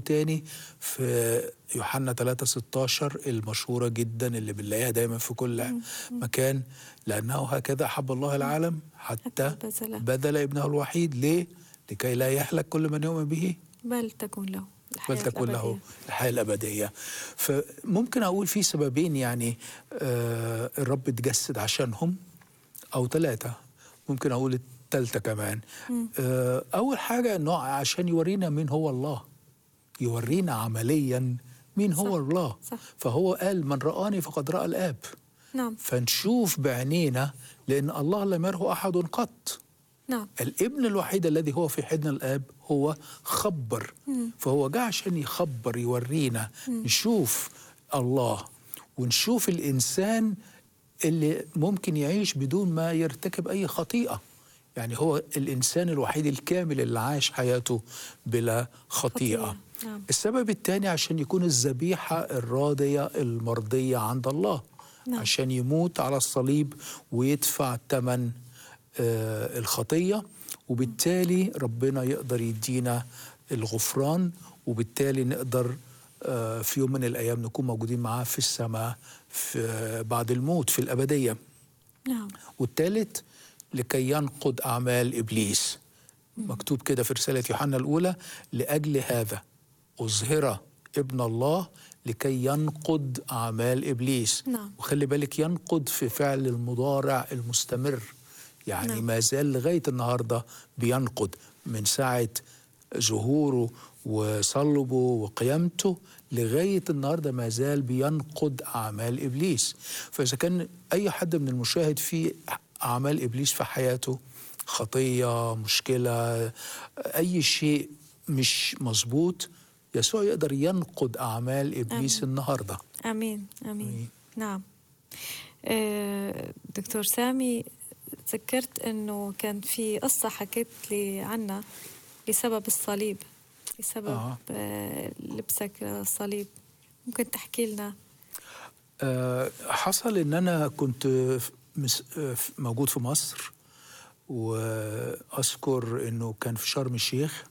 تاني في يوحنا 3 16 المشهورة جدا اللي بنلاقيها دايما في كل مكان لأنه هكذا أحب الله العالم حتى حتى بذل. بذل ابنه الوحيد ليه؟ لكي لا يهلك كل من يؤمن به بل تكون له الحياة بل تكون له الأبدية. الحياة الأبدية فممكن أقول في سببين يعني آه الرب اتجسد عشانهم أو ثلاثة ممكن أقول الثالثة كمان آه أول حاجة أنه عشان يورينا مين هو الله يورينا عمليا مين هو صح، الله صح. فهو قال من رآني فقد رأى الآب نعم فنشوف بعينينا لأن الله لم يره أحد قط نعم الابن الوحيد الذي هو في حضن الاب هو خبر فهو جاء عشان يخبر يورينا نشوف الله ونشوف الانسان اللي ممكن يعيش بدون ما يرتكب اي خطيئه يعني هو الانسان الوحيد الكامل اللي عاش حياته بلا خطيئه خطيئة، نعم. السبب الثاني عشان يكون الذبيحه الراضيه المرضيه عند الله نعم. عشان يموت على الصليب ويدفع ثمن آه، الخطية وبالتالي ربنا يقدر يدينا الغفران وبالتالي نقدر آه، في يوم من الأيام نكون موجودين معاه في السماء في بعد الموت في الأبدية نعم والثالث لكي ينقض أعمال إبليس مكتوب كده في رسالة يوحنا الأولى لأجل هذا أظهر ابن الله لكي ينقض أعمال إبليس نعم. وخلي بالك ينقض في فعل المضارع المستمر يعني نعم. ما زال لغاية النهاردة بينقض من ساعة ظهوره وصلبه وقيامته لغاية النهاردة ما زال بينقض أعمال إبليس فإذا كان أي حد من المشاهد في أعمال إبليس في حياته خطية مشكلة أي شيء مش مظبوط يسوع يقدر ينقض أعمال إبليس آمين. النهاردة امين امين آمين. نعم آه، دكتور سامي تذكرت انه كان في قصه حكيت لي عنها بسبب الصليب بسبب آه. آه. لبسك الصليب ممكن تحكي لنا آه، حصل ان انا كنت في- مس- آه، في- موجود في مصر واذكر انه كان في شرم الشيخ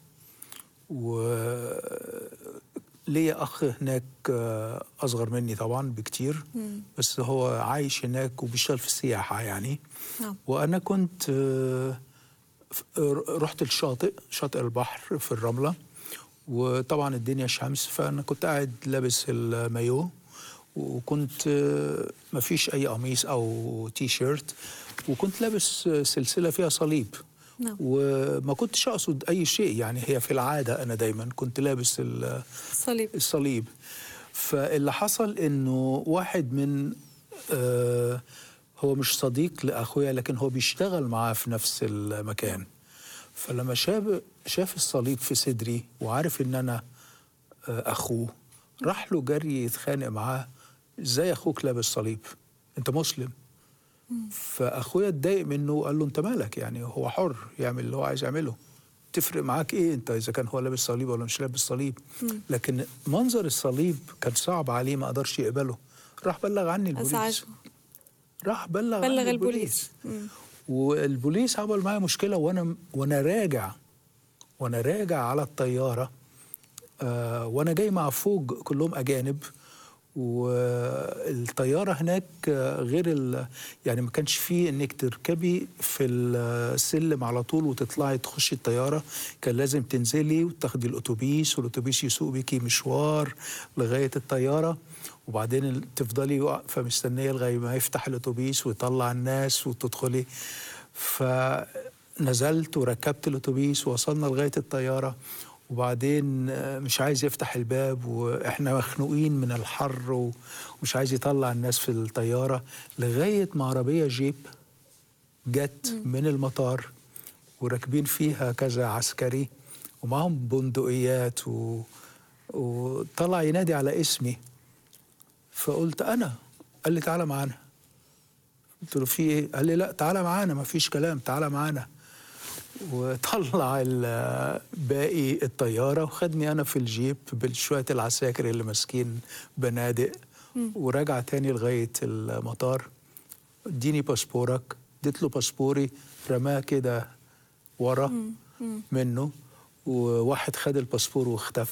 وليا اخ هناك آه، اصغر مني طبعا بكتير بس هو عايش هناك وبيشتغل في السياحه يعني نعم وانا كنت آه، ف- آه، رحت الشاطئ شاطئ البحر في الرمله وطبعا الدنيا شمس فانا كنت قاعد لابس المايو وكنت آه، مفيش اي قميص او تي شيرت وكنت لابس آه، سلسله فيها صليب نعم. وما كنتش اقصد اي شيء يعني هي في العاده انا دايما كنت لابس ال- الصليب الصليب فاللي حصل انه واحد من آه هو مش صديق لاخويا لكن هو بيشتغل معاه في نفس المكان فلما شاف شاف الصليب في صدري وعارف ان انا آه اخوه راح له جري يتخانق معاه ازاي اخوك لابس صليب انت مسلم فاخويا اتضايق منه وقال له انت مالك يعني هو حر يعمل اللي هو عايز يعمله تفرق معاك ايه انت اذا كان هو لابس صليب ولا مش لابس صليب لكن منظر الصليب كان صعب عليه ما قدرش يقبله راح بلغ عني البوليس ازعجه راح بلغ, بلغ عني البوليس. والبوليس عمل معايا مشكله وانا وانا راجع وانا راجع على الطياره آه وانا جاي مع فوج كلهم اجانب والطياره هناك آه، غير ال يعني ما كانش فيه انك تركبي في السلم على طول وتطلعي تخشي الطياره كان لازم تنزلي وتاخدي الاتوبيس والاتوبيس يسوق بيكي مشوار لغايه الطياره وبعدين ال- تفضلي واقفه مستنيه لغايه ما يفتح الاتوبيس ويطلع الناس وتدخلي فنزلت وركبت الاتوبيس ووصلنا لغايه الطياره وبعدين آه، مش عايز يفتح الباب واحنا مخنوقين من الحر و- ومش عايز يطلع الناس في الطياره لغايه ما عربيه جيب جت من المطار وراكبين فيها كذا عسكري ومعهم بندقيات و... وطلع ينادي على اسمي فقلت انا قال لي تعالى معانا قلت له في ايه قال لي لا تعالى معانا ما فيش كلام تعالى معانا وطلع ال- باقي الطياره وخدني انا في الجيب بشويه العساكر اللي ماسكين بنادق ورجع تاني لغايه المطار اديني باسبورك اديت له باسبوري رماه كده ورا منه وواحد خد الباسبور واختفى